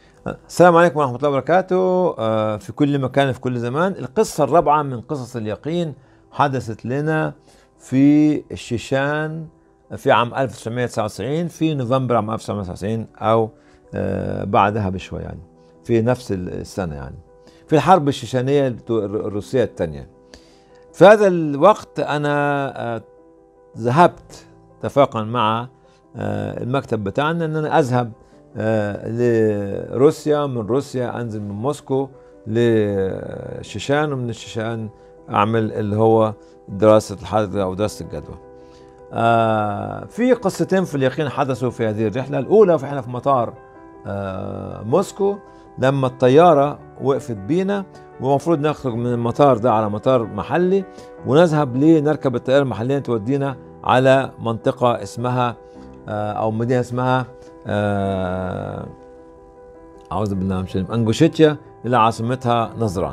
السلام عليكم ورحمة الله وبركاته آه، في كل مكان في كل زمان القصة الرابعة من قصص اليقين حدثت لنا في الشيشان في عام 1999 في نوفمبر عام 1999 أو آه، بعدها بشوي يعني في نفس السنة يعني في الحرب الشيشانية الروسية الثانية في هذا الوقت أنا آه، ذهبت اتفاقا مع المكتب بتاعنا أن أنا أذهب آه، لروسيا من روسيا انزل من موسكو للشيشان ومن الشيشان اعمل اللي هو دراسه الحاضر او دراسه الجدوى. آه في قصتين في اليقين حدثوا في هذه الرحله، الاولى احنا في مطار آه موسكو لما الطياره وقفت بينا ومفروض نخرج من المطار ده على مطار محلي ونذهب لنركب الطياره المحليه تودينا على منطقه اسمها آه او مدينه اسمها آه أعوذ بالله من الشيطان أنجوشيتيا إلى عاصمتها نزران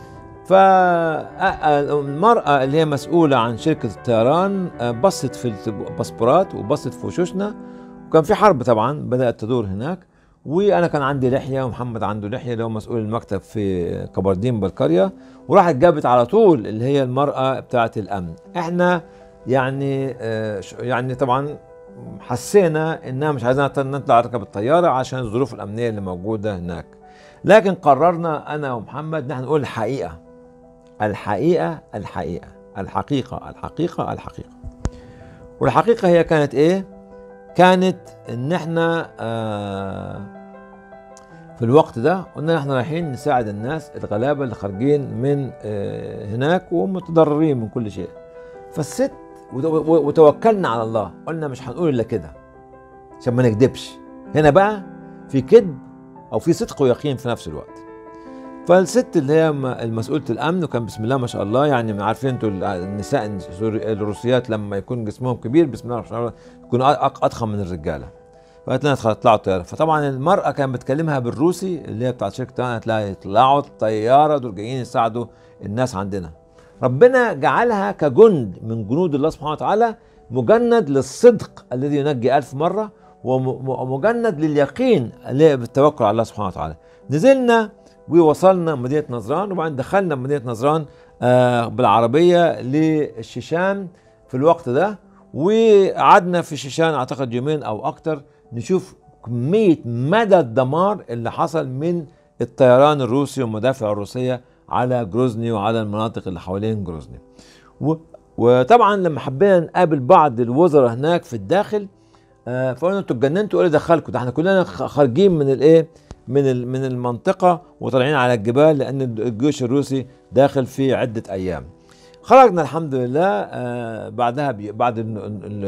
فالمرأة اللي هي مسؤولة عن شركة الطيران بصت في الباسبورات وبصت في وشوشنا وكان في حرب طبعا بدأت تدور هناك وانا كان عندي لحيه ومحمد عنده لحيه اللي هو مسؤول المكتب في كبردين بالقريه وراحت جابت على طول اللي هي المراه بتاعه الامن احنا يعني يعني طبعا حسينا انها مش عايزين نطلع نركب الطياره عشان الظروف الامنيه اللي موجوده هناك لكن قررنا انا ومحمد نحن نقول الحقيقه الحقيقه الحقيقه الحقيقه الحقيقه الحقيقه والحقيقه هي كانت ايه كانت ان احنا آه في الوقت ده قلنا احنا رايحين نساعد الناس الغلابه اللي خارجين من آه هناك ومتضررين من كل شيء فالست وتوكلنا على الله قلنا مش هنقول الا كده عشان ما نكذبش هنا بقى في كذب او في صدق ويقين في نفس الوقت فالست اللي هي المسؤولة الامن وكان بسم الله ما شاء الله يعني عارفين انتوا النساء الروسيات لما يكون جسمهم كبير بسم الله ما شاء الله يكونوا اضخم من الرجاله فقالت لنا اطلعوا الطياره فطبعا المراه كانت بتكلمها بالروسي اللي هي بتاعت شركه قالت لها يطلعوا الطياره دول جايين يساعدوا الناس عندنا ربنا جعلها كجند من جنود الله سبحانه وتعالى مجند للصدق الذي ينجي ألف مرة ومجند لليقين اللي بالتوكل على الله سبحانه وتعالى نزلنا ووصلنا مدينة نزران وبعدين دخلنا مدينة نزران آه بالعربية للشيشان في الوقت ده وقعدنا في الشيشان أعتقد يومين أو أكتر نشوف كمية مدى الدمار اللي حصل من الطيران الروسي والمدافع الروسية على جروزني وعلى المناطق اللي حوالين جروزني و... وطبعا لما حبينا نقابل بعض الوزراء هناك في الداخل آه فقلنا انتوا اتجننتوا ايه اللي دخلكم ده احنا كلنا خارجين من الايه من من المنطقه وطالعين على الجبال لان الجيش الروسي داخل في عده ايام خرجنا الحمد لله آه بعدها بي بعد ال ال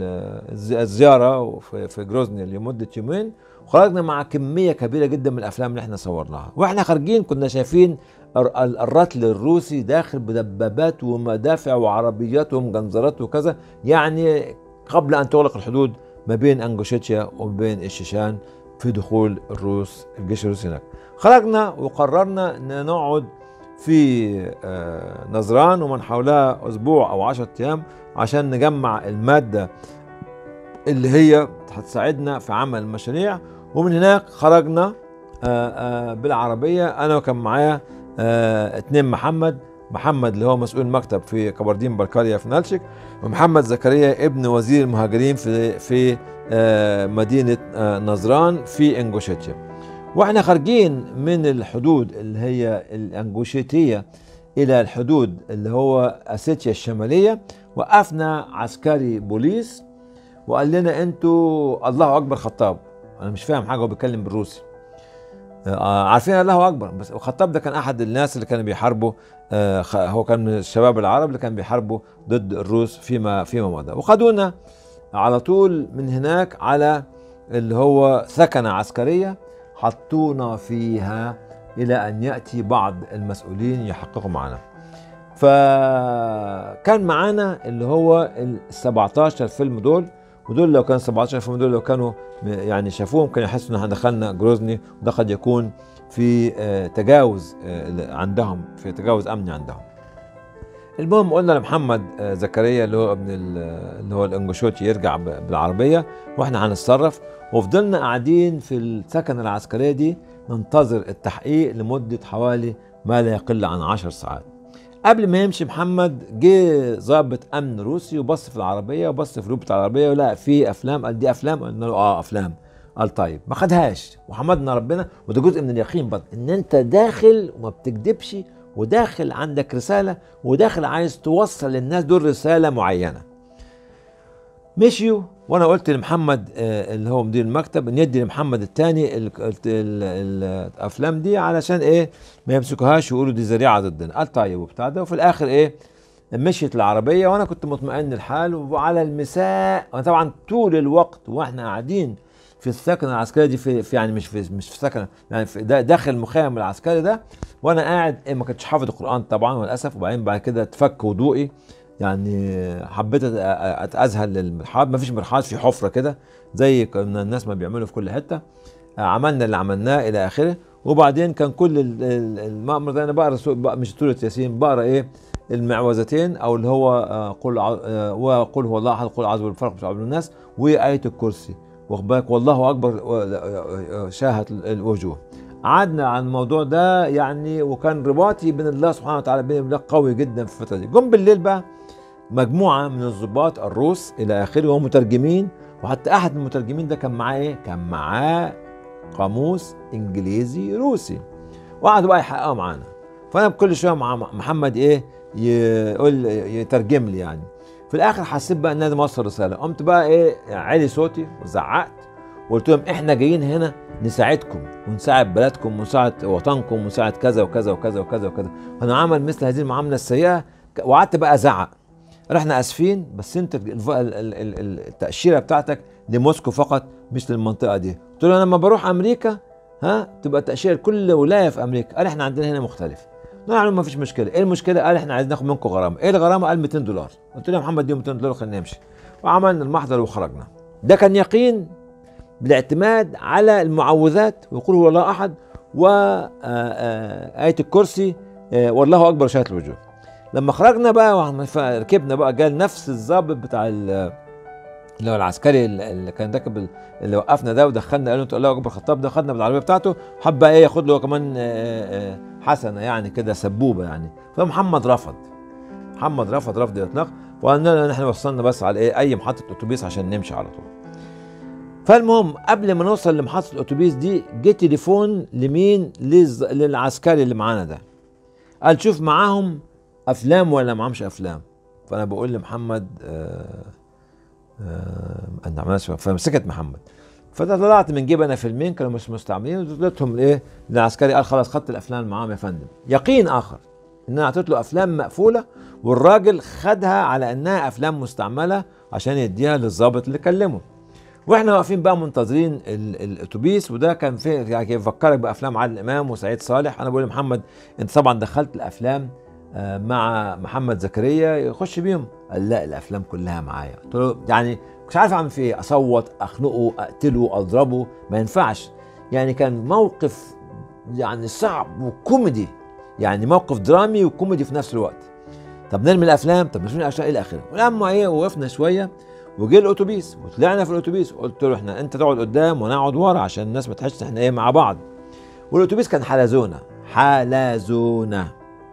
ال الزياره في, في جروزني لمده يومين وخرجنا مع كميه كبيره جدا من الافلام اللي احنا صورناها واحنا خارجين كنا شايفين الرتل الروسي داخل بدبابات ومدافع وعربيات ومجنزرات وكذا يعني قبل ان تغلق الحدود ما بين انجوشيتشا وبين الشيشان في دخول الروس الجيش الروسي هناك خرجنا وقررنا ان نقعد في نزران ومن حولها اسبوع او عشرة ايام عشان نجمع الماده اللي هي هتساعدنا في عمل المشاريع ومن هناك خرجنا بالعربيه انا وكان معايا آه اتنين محمد محمد اللي هو مسؤول مكتب في كبردين بركاريا في نالشيك ومحمد زكريا ابن وزير المهاجرين في في آه مدينه آه نزران في انجوشيتيا واحنا خارجين من الحدود اللي هي الانجوشيتيه الى الحدود اللي هو اسيتيا الشماليه وقفنا عسكري بوليس وقال لنا انتوا الله اكبر خطاب انا مش فاهم حاجه هو بيتكلم بالروسي آه عارفين الله اكبر بس الخطاب ده كان احد الناس اللي كانوا بيحاربوا آه هو كان من الشباب العرب اللي كانوا بيحاربوا ضد الروس فيما فيما مضى وخدونا على طول من هناك على اللي هو ثكنه عسكريه حطونا فيها الى ان ياتي بعض المسؤولين يحققوا معنا فكان معانا اللي هو ال 17 فيلم دول ودول لو كان 17 فيلم دول لو كانوا يعني شافوهم كانوا يحسوا ان احنا دخلنا جروزني وده قد يكون في تجاوز عندهم في تجاوز امني عندهم. المهم قلنا لمحمد زكريا اللي هو ابن اللي هو الانجوشوتي يرجع بالعربيه واحنا هنتصرف وفضلنا قاعدين في السكن العسكريه دي ننتظر التحقيق لمده حوالي ما لا يقل عن عشر ساعات قبل ما يمشي محمد جه ضابط امن روسي وبص في العربيه وبص في روبة العربيه ولا في افلام قال دي افلام قلنا له اه افلام قال طيب ما خدهاش وحمدنا ربنا وده جزء من اليقين برضه ان انت داخل وما بتكذبش وداخل عندك رساله وداخل عايز توصل للناس دول رساله معينه مشيوا وانا قلت لمحمد آه، اللي هو مدير المكتب ان يدي لمحمد الثاني الافلام دي علشان ايه ما يمسكوهاش ويقولوا دي ذريعه ضدنا قال طيب وبتاع ده وفي الاخر ايه مشيت العربيه وانا كنت مطمئن الحال وعلى المساء انا طبعا طول الوقت واحنا قاعدين في السكن العسكري دي في, في يعني مش في مش في سكن يعني في دا- داخل المخيم العسكري ده وانا قاعد إيه ما كنتش حافظ القران طبعا للاسف وبعدين بعد كده اتفك وضوئي يعني حبيت أت- اتذهل للمرحاض ما فيش مرحاض في حفره كده زي كنا الناس ما بيعملوا في كل حته عملنا اللي عملناه الى اخره وبعدين كان كل ال- ال- المأمر ده انا بقرا سو- بق- مش سوره ياسين بقرا ايه المعوذتين او اللي هو آه، قل ع- آه، وقل هو الله احد قل اعوذ بالفرق مش عبد الناس وايه الكرسي واخد بالك والله اكبر و- آه، شاهت الوجوه قعدنا عن الموضوع ده يعني وكان رباطي بين الله سبحانه وتعالى بين الله قوي جدا في الفتره دي جم بالليل بقى مجموعه من الضباط الروس الى اخره ومترجمين وحتى احد المترجمين ده كان معاه ايه؟ كان معاه قاموس انجليزي روسي وقعدوا بقى يحققوا معانا فانا بكل شويه مع محمد ايه يقول يترجم لي يعني في الاخر حسيت بقى ان انا موصل رساله قمت بقى ايه عالي صوتي وزعقت وقلت لهم احنا جايين هنا نساعدكم ونساعد بلدكم ونساعد وطنكم ونساعد كذا وكذا وكذا وكذا وكذا فانا عمل مثل هذه المعامله السيئه وقعدت بقى ازعق احنا اسفين بس انت الف- ال- ال- ال- التاشيره بتاعتك لموسكو فقط مش للمنطقه دي قلت له انا لما بروح امريكا ها تبقى تاشيره لكل ولايه في امريكا قال احنا عندنا هنا مختلف نعم ما فيش مشكله ايه المشكله قال احنا عايزين ناخد منكم غرامه ايه الغرامه قال 200 دولار قلت له يا محمد دي 200 دولار خلينا نمشي وعملنا المحضر وخرجنا ده كان يقين بالاعتماد على المعوذات ويقول هو الله احد وآية الكرسي آه، والله اكبر شهاده الوجوه لما خرجنا بقى وعم- ركبنا بقى جال نفس الضابط بتاع ال- اللي هو العسكري اللي كان راكب ال- اللي وقفنا ده ودخلنا قال له انت الله اكبر خطاب ده خدنا بالعربيه بتاعته حب بقى ايه ياخد له هو كمان آه، آه، حسنه يعني كده سبوبه يعني فمحمد رفض محمد رفض رفض الاطلاق وقلنا له ان احنا وصلنا بس على ايه اي محطه اتوبيس عشان نمشي على طول فالمهم قبل ما نوصل لمحطه الاتوبيس دي جه تليفون لمين للز- للعسكري اللي معانا ده قال شوف معاهم افلام ولا معهمش افلام فانا بقول لمحمد آه آه انا عملت فمسكت محمد فطلعت من جيب انا فيلمين كانوا مش مستعملين واديتهم لايه للعسكري قال خلاص خدت الافلام معاهم يا فندم يقين اخر ان انا اعطيت له افلام مقفوله والراجل خدها على انها افلام مستعمله عشان يديها للضابط اللي كلمه واحنا واقفين بقى منتظرين ال- الاتوبيس وده كان في يعني يفكرك بافلام عادل امام وسعيد صالح انا بقول لمحمد انت طبعا دخلت الافلام آه، مع محمد زكريا يخش بيهم قال لا الافلام كلها معايا قلت له يعني مش عارف اعمل فيه ايه اصوت اخنقه اقتله اضربه ما ينفعش يعني كان موقف يعني صعب وكوميدي يعني موقف درامي وكوميدي في نفس الوقت طب نرمي الافلام طب نرمي الاشياء الى اخره ولما ايه وقفنا شويه وجه الاتوبيس وطلعنا في الاتوبيس قلت له احنا انت تقعد قدام وانا اقعد ورا عشان الناس ما تحسش احنا ايه مع بعض والاتوبيس كان حلزونه حلزونه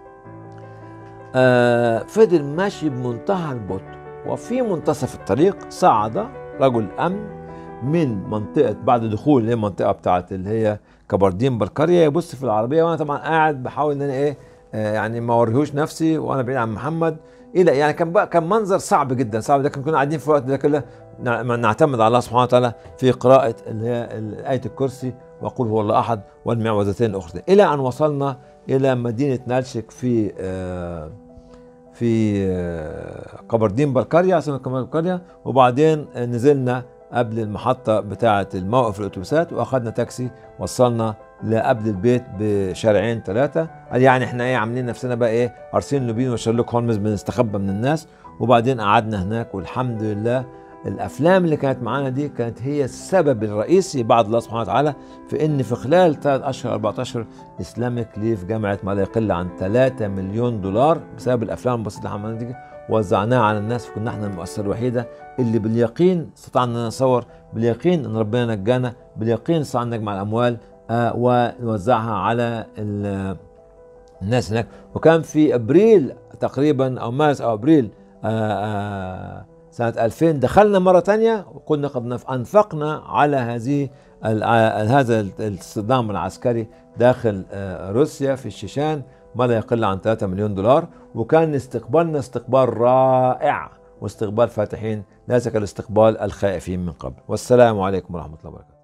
آه فضل ماشي بمنتهى البطء وفي منتصف الطريق صعد رجل امن من منطقه بعد دخول اللي هي المنطقه بتاعت اللي هي كبردين بالقريه يبص في العربيه وانا طبعا قاعد بحاول ان انا ايه آه يعني ما اوريهوش نفسي وانا بعيد عن محمد الى يعني كان بقى كان منظر صعب جدا صعب لكن كنا قاعدين في الوقت ده كله نع- نعتمد على الله سبحانه وتعالى في قراءه اللي هي ال- ايه الكرسي وقل هو الله احد والمعوذتين الاخرى الى ان وصلنا الى مدينه نالشيك في آه في آه، قبردين بالقرية عاصمة قبردين بالقرية وبعدين آه، نزلنا قبل المحطة بتاعة الموقف الأتوبيسات وأخدنا تاكسي وصلنا لقبل البيت بشارعين ثلاثة قال يعني احنا ايه عاملين نفسنا بقى ايه أرسين لوبين وشارلوك هولمز بنستخبى من الناس وبعدين قعدنا هناك والحمد لله الافلام اللي كانت معانا دي كانت هي السبب الرئيسي بعد الله سبحانه وتعالى في ان في خلال ثلاث اشهر 14 اسلامك ليف جمعت ما لا يقل عن 3 مليون دولار بسبب الافلام البسيطه اللي عملناها دي وزعناها على الناس فكنا احنا المؤسسه الوحيده اللي باليقين استطعنا ان نصور باليقين ان ربنا نجانا باليقين استطعنا نجمع الاموال آه، ونوزعها على ال- الناس هناك وكان في ابريل تقريبا او مارس او ابريل آه، آه، سنة 2000 دخلنا مرة ثانية وقلنا قد نف- أنفقنا على هذه ال- آه، هذا الصدام العسكري داخل آه، روسيا في الشيشان ما لا يقل عن 3 مليون دولار وكان استقبالنا استقبال رائع واستقبال فاتحين ليس كالاستقبال الخائفين من قبل والسلام عليكم ورحمة الله وبركاته